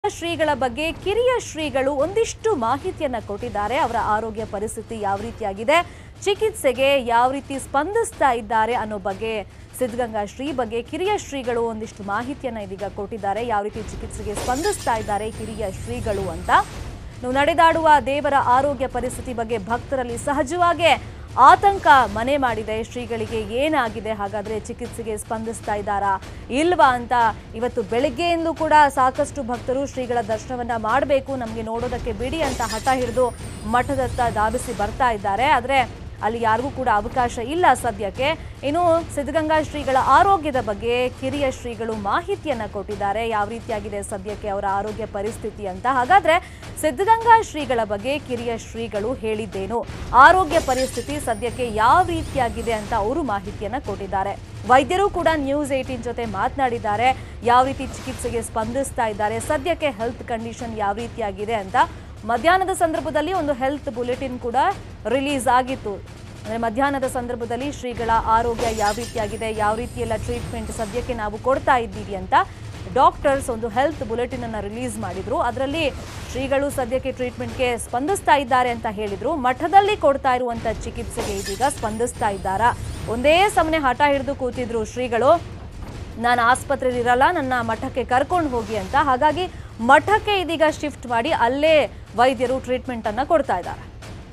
ಶ್ರೀಗಳ ಬಗ್ಗೆ ಕಿರಿಯ ಶ್ರೀಗಳು ಒಂದಿಷ್ಟು ಮಾಹಿತಿಯನ್ನ ಕೊಟ್ಟಿದ್ದಾರೆ ಅವರ ಆರೋಗ್ಯ ಪರಿಸ್ಥಿತಿ ಯಾವ ರೀತಿಯಾಗಿದೆ ಚಿಕಿತ್ಸೆಗೆ ಯಾವ ರೀತಿ ಸ್ಪಂದಿಸ್ತಾ ಇದ್ದಾರೆ ಅನ್ನೋ ಬಗ್ಗೆ ಸಿದ್ಧಗಂಗಾ ಶ್ರೀ ಬಗ್ಗೆ ಕಿರಿಯ ಶ್ರೀಗಳು ಒಂದಿಷ್ಟು ಮಾಹಿತಿಯನ್ನ ಇದೀಗ ಕೊಟ್ಟಿದ್ದಾರೆ ಯಾವ ರೀತಿ ಚಿಕಿತ್ಸೆಗೆ ಸ್ಪಂದಿಸ್ತಾ ಇದ್ದಾರೆ ಹಿರಿಯ ಶ್ರೀಗಳು ಅಂತ ನಾವು ನಡೆದಾಡುವ ದೇವರ ಆರೋಗ್ಯ ಪರಿಸ್ಥಿತಿ ಬಗ್ಗೆ ಭಕ್ತರಲ್ಲಿ ಸಹಜವಾಗೇ ಆತಂಕ ಮನೆ ಮಾಡಿದೆ ಶ್ರೀಗಳಿಗೆ ಏನಾಗಿದೆ ಹಾಗಾದ್ರೆ ಚಿಕಿತ್ಸೆಗೆ ಸ್ಪಂದಿಸ್ತಾ ಇದ್ದಾರಾ ಇಲ್ವಾ ಅಂತ ಇವತ್ತು ಬೆಳಗ್ಗೆಯಿಂದಲೂ ಕೂಡ ಸಾಕಷ್ಟು ಭಕ್ತರು ಶ್ರೀಗಳ ದರ್ಶನವನ್ನ ಮಾಡಬೇಕು ನಮಗೆ ನೋಡೋದಕ್ಕೆ ಬಿಡಿ ಅಂತ ಹಠ ಹಿಡಿದು ಮಠದತ್ತ ಧಾವಿಸಿ ಬರ್ತಾ ಇದ್ದಾರೆ ಆದರೆ ಅಲ್ಲಿ ಯಾರಿಗೂ ಕೂಡ ಅವಕಾಶ ಇಲ್ಲ ಸದ್ಯಕ್ಕೆ ಇನ್ನು ಸಿದ್ಧಗಂಗಾ ಶ್ರೀಗಳ ಆರೋಗ್ಯದ ಬಗ್ಗೆ ಕಿರಿಯ ಶ್ರೀಗಳು ಮಾಹಿತಿಯನ್ನ ಕೊಟ್ಟಿದ್ದಾರೆ ಯಾವ ರೀತಿಯಾಗಿದೆ ಸದ್ಯಕ್ಕೆ ಅವರ ಆರೋಗ್ಯ ಪರಿಸ್ಥಿತಿ ಅಂತ ಹಾಗಾದ್ರೆ ಸಿದ್ಧಗಂಗಾ ಶ್ರೀಗಳ ಬಗ್ಗೆ ಕಿರಿಯ ಶ್ರೀಗಳು ಹೇಳಿದ್ದೇನು ಆರೋಗ್ಯ ಪರಿಸ್ಥಿತಿ ಸದ್ಯಕ್ಕೆ ಯಾವ ರೀತಿಯಾಗಿದೆ ಅಂತ ಅವರು ಮಾಹಿತಿಯನ್ನ ಕೊಟ್ಟಿದ್ದಾರೆ ವೈದ್ಯರು ಕೂಡ ನ್ಯೂಸ್ ಏಟೀನ್ ಜೊತೆ ಮಾತನಾಡಿದ್ದಾರೆ ಯಾವ ರೀತಿ ಚಿಕಿತ್ಸೆಗೆ ಸ್ಪಂದಿಸ್ತಾ ಇದ್ದಾರೆ ಸದ್ಯಕ್ಕೆ ಹೆಲ್ತ್ ಕಂಡೀಷನ್ ಯಾವ ರೀತಿಯಾಗಿದೆ ಅಂತ ಮಧ್ಯಾಹ್ನದ ಸಂದರ್ಭದಲ್ಲಿ ಒಂದು ಹೆಲ್ತ್ ಬುಲೆಟಿನ್ ಕೂಡ ರಿಲೀಸ್ ಆಗಿತ್ತು ಅಂದ್ರೆ ಮಧ್ಯಾಹ್ನದ ಸಂದರ್ಭದಲ್ಲಿ ಶ್ರೀಗಳ ಆರೋಗ್ಯ ಯಾವ ರೀತಿಯಾಗಿದೆ ಯಾವ ರೀತಿಯೆಲ್ಲ ಟ್ರೀಟ್ಮೆಂಟ್ ಸದ್ಯಕ್ಕೆ ನಾವು ಕೊಡ್ತಾ ಇದ್ದೀವಿ ಅಂತ ಡಾಕ್ಟರ್ಸ್ ಒಂದು ಹೆಲ್ತ್ ಬುಲೆಟಿನ್ ಅನ್ನ ರಿಲೀಸ್ ಮಾಡಿದ್ರು ಅದರಲ್ಲಿ ಶ್ರೀಗಳು ಸದ್ಯಕ್ಕೆ ಟ್ರೀಟ್ಮೆಂಟ್ಗೆ ಸ್ಪಂದಿಸ್ತಾ ಇದ್ದಾರೆ ಅಂತ ಹೇಳಿದ್ರು ಮಠದಲ್ಲಿ ಕೊಡ್ತಾ ಇರುವಂತ ಚಿಕಿತ್ಸೆಗೆ ಇದೀಗ ಸ್ಪಂದಿಸ್ತಾ ಇದ್ದಾರಾ ಒಂದೇ ಸಮನೆ ಹಠ ಹಿಡಿದು ಕೂತಿದ್ರು ಶ್ರೀಗಳು ನಾನು ಆಸ್ಪತ್ರೆಯಲ್ಲಿ ಇರಲ್ಲ ನನ್ನ ಮಠಕ್ಕೆ ಕರ್ಕೊಂಡು ಹೋಗಿ ಅಂತ ಹಾಗಾಗಿ ಮಠಕ್ಕೆ ಇದೀಗ ಶಿಫ್ಟ್ ಮಾಡಿ ಅಲ್ಲೇ ವೈದ್ಯರು ಟ್ರೀಟ್ಮೆಂಟ್ ಅನ್ನ ಕೊಡ್ತಾ ಇದ್ದಾರೆ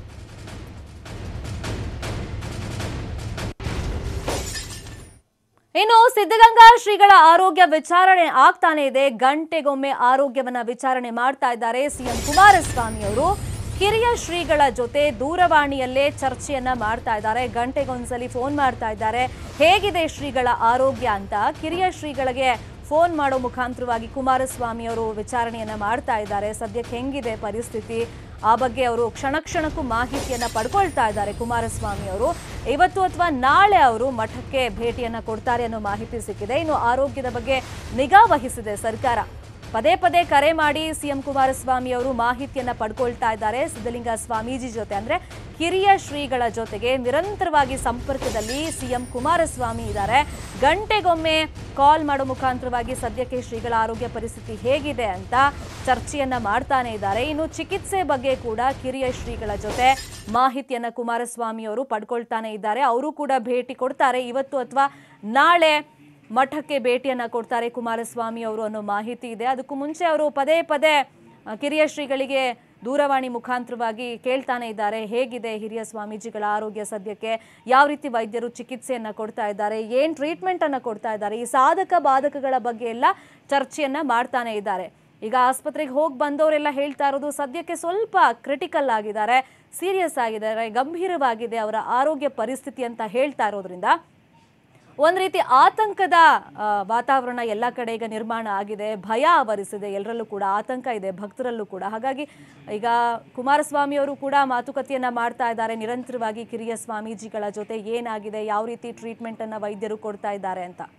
ಇನ್ನು ಸಿದ್ಧಗಂಗಾ ಶ್ರೀಗಳ ಆರೋಗ್ಯ ವಿಚಾರಣೆ ಆಗ್ತಾನೆ ಇದೆ ಗಂಟೆಗೊಮ್ಮೆ ಆರೋಗ್ಯವನ್ನ ವಿಚಾರಣೆ ಮಾಡ್ತಾ ಇದ್ದಾರೆ ಸಿಎಂ ಕುಮಾರಸ್ವಾಮಿ ಅವರು ಕಿರಿಯ ಶ್ರೀಗಳ ಜೊತೆ ದೂರವಾಣಿಯಲ್ಲೇ ಚರ್ಚೆಯನ್ನ ಮಾಡ್ತಾ ಇದ್ದಾರೆ ಗಂಟೆಗೊಂದ್ಸಲಿ ಫೋನ್ ಮಾಡ್ತಾ ಇದ್ದಾರೆ ಹೇಗಿದೆ ಶ್ರೀಗಳ ಆರೋಗ್ಯ ಅಂತ ಕಿರಿಯ ಶ್ರೀಗಳಿಗೆ ಫೋನ್ ಮಾಡೋ ಮುಖಾಂತರವಾಗಿ ಕುಮಾರಸ್ವಾಮಿ ಅವರು ವಿಚಾರಣೆಯನ್ನ ಮಾಡ್ತಾ ಇದ್ದಾರೆ ಸದ್ಯಕ್ಕೆ ಹೆಂಗಿದೆ ಪರಿಸ್ಥಿತಿ ಆ ಬಗ್ಗೆ ಅವರು ಕ್ಷಣ ಕ್ಷಣಕ್ಕೂ ಮಾಹಿತಿಯನ್ನ ಪಡ್ಕೊಳ್ತಾ ಇದ್ದಾರೆ ಕುಮಾರಸ್ವಾಮಿ ಅವರು ಇವತ್ತು ಅಥವಾ ನಾಳೆ ಅವರು ಮಠಕ್ಕೆ ಭೇಟಿಯನ್ನ ಕೊಡ್ತಾರೆ ಅನ್ನೋ ಮಾಹಿತಿ ಸಿಕ್ಕಿದೆ ಇನ್ನು ಆರೋಗ್ಯದ ಬಗ್ಗೆ ನಿಗಾ ವಹಿಸಿದೆ ಸರ್ಕಾರ ಪದೇ ಪದೇ ಕರೆ ಮಾಡಿ ಸಿಎಂ ಕುಮಾರಸ್ವಾಮಿ ಅವರು ಮಾಹಿತಿಯನ್ನ ಪಡ್ಕೊಳ್ತಾ ಇದ್ದಾರೆ ಸಿದ್ಧಲಿಂಗ ಸ್ವಾಮೀಜಿ ಜೊತೆ ಅಂದ್ರೆ ಕಿರಿಯ ಶ್ರೀಗಳ ಜೊತೆಗೆ ನಿರಂತರವಾಗಿ ಸಂಪರ್ಕದಲ್ಲಿ ಸಿಎಂ ಕುಮಾರಸ್ವಾಮಿ ಇದ್ದಾರೆ ಗಂಟೆಗೊಮ್ಮೆ ಕಾಲ್ ಮಾಡೋ ಮುಖಾಂತರವಾಗಿ ಸದ್ಯಕ್ಕೆ ಶ್ರೀಗಳ ಆರೋಗ್ಯ ಪರಿಸ್ಥಿತಿ ಹೇಗಿದೆ ಅಂತ ಚರ್ಚೆಯನ್ನ ಮಾಡ್ತಾನೆ ಇದ್ದಾರೆ ಇನ್ನು ಚಿಕಿತ್ಸೆ ಬಗ್ಗೆ ಕೂಡ ಕಿರಿಯ ಶ್ರೀಗಳ ಜೊತೆ ಮಾಹಿತಿಯನ್ನ ಕುಮಾರಸ್ವಾಮಿ ಅವರು ಪಡ್ಕೊಳ್ತಾನೆ ಇದ್ದಾರೆ ಅವರು ಕೂಡ ಭೇಟಿ ಕೊಡ್ತಾರೆ ಇವತ್ತು ಅಥವಾ ನಾಳೆ ಮಠಕ್ಕೆ ಭೇಟಿಯನ್ನ ಕೊಡ್ತಾರೆ ಕುಮಾರಸ್ವಾಮಿ ಅವರು ಅನ್ನೋ ಮಾಹಿತಿ ಇದೆ ಅದಕ್ಕೂ ಮುಂಚೆ ಅವರು ಪದೇ ಪದೇ ಆ, ಕಿರಿಯ ಶ್ರೀಗಳಿಗೆ ದೂರವಾಣಿ ಮುಖಾಂತರವಾಗಿ ಕೇಳ್ತಾನೆ ಇದ್ದಾರೆ ಹೇಗಿದೆ ಹಿರಿಯ ಸ್ವಾಮೀಜಿಗಳ ಆರೋಗ್ಯ ಸದ್ಯಕ್ಕೆ ಯಾವ ರೀತಿ ವೈದ್ಯರು ಚಿಕಿತ್ಸೆಯನ್ನ ಕೊಡ್ತಾ ಇದ್ದಾರೆ ಏನ್ ಟ್ರೀಟ್ಮೆಂಟ್ ಅನ್ನ ಕೊಡ್ತಾ ಇದ್ದಾರೆ ಈ ಸಾಧಕ ಬಾಧಕಗಳ ಬಗ್ಗೆ ಎಲ್ಲ ಚರ್ಚೆಯನ್ನ ಮಾಡ್ತಾನೆ ಇದ್ದಾರೆ ಈಗ ಆಸ್ಪತ್ರೆಗೆ ಹೋಗಿ ಬಂದವರೆಲ್ಲ ಹೇಳ್ತಾ ಇರೋದು ಸದ್ಯಕ್ಕೆ ಸ್ವಲ್ಪ ಕ್ರಿಟಿಕಲ್ ಆಗಿದ್ದಾರೆ ಸೀರಿಯಸ್ ಆಗಿದ್ದಾರೆ ಗಂಭೀರವಾಗಿದೆ ಅವರ ಆರೋಗ್ಯ ಪರಿಸ್ಥಿತಿ ಅಂತ ಹೇಳ್ತಾ ಇರೋದ್ರಿಂದ ಒಂದ್ ರೀತಿ ಆತಂಕದ ಆ, ವಾತಾವರಣ ಎಲ್ಲ ಕಡೆ ಈಗ ನಿರ್ಮಾಣ ಆಗಿದೆ ಭಯ ಆವರಿಸಿದೆ ಎಲ್ಲರಲ್ಲೂ ಕೂಡ ಆತಂಕ ಇದೆ ಭಕ್ತರಲ್ಲೂ ಕೂಡ ಹಾಗಾಗಿ ಈಗ ಕುಮಾರಸ್ವಾಮಿ ಅವರು ಕೂಡ ಮಾತುಕತೆಯನ್ನ ಮಾಡ್ತಾ ಇದ್ದಾರೆ ನಿರಂತರವಾಗಿ ಕಿರಿಯ ಸ್ವಾಮೀಜಿಗಳ ಜೊತೆ ಏನಾಗಿದೆ ಯಾವ ರೀತಿ ಟ್ರೀಟ್ಮೆಂಟ್ ಅನ್ನ ವೈದ್ಯರು ಕೊಡ್ತಾ ಇದ್ದಾರೆ ಅಂತ